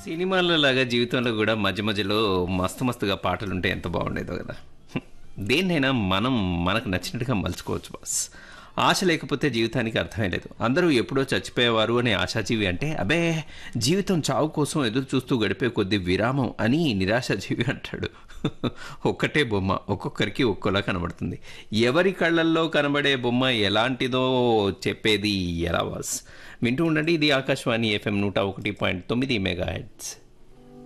సినిమాల్లో లాగా జీవితంలో కూడా మధ్య మధ్యలో మస్తు మస్తుగా పాటలు ఉంటే ఎంత బాగుండేదో కదా దేన్నైనా మనం మనకు నచ్చినట్టుగా మలుచుకోవచ్చు బాస్ ఆశ లేకపోతే జీవితానికి అర్థమే లేదు అందరూ ఎప్పుడో చచ్చిపోయేవారు అనే ఆశాజీవి అంటే అబే జీవితం చావు కోసం ఎదురు చూస్తూ గడిపే కొద్ది విరామం అని నిరాశాజీవి అంటాడు ఒక్కటే బొమ్మ ఒక్కొక్కరికి ఒక్కోలా కనబడుతుంది ఎవరి కళ్ళల్లో కనబడే బొమ్మ ఎలాంటిదో చెప్పేది ఎలా వాస్ వింటూ ఉండండి ఇది ఆకాశవాణి ఎఫ్ఎం నూట ఒకటి పాయింట్ తొమ్మిది మెగా హెడ్స్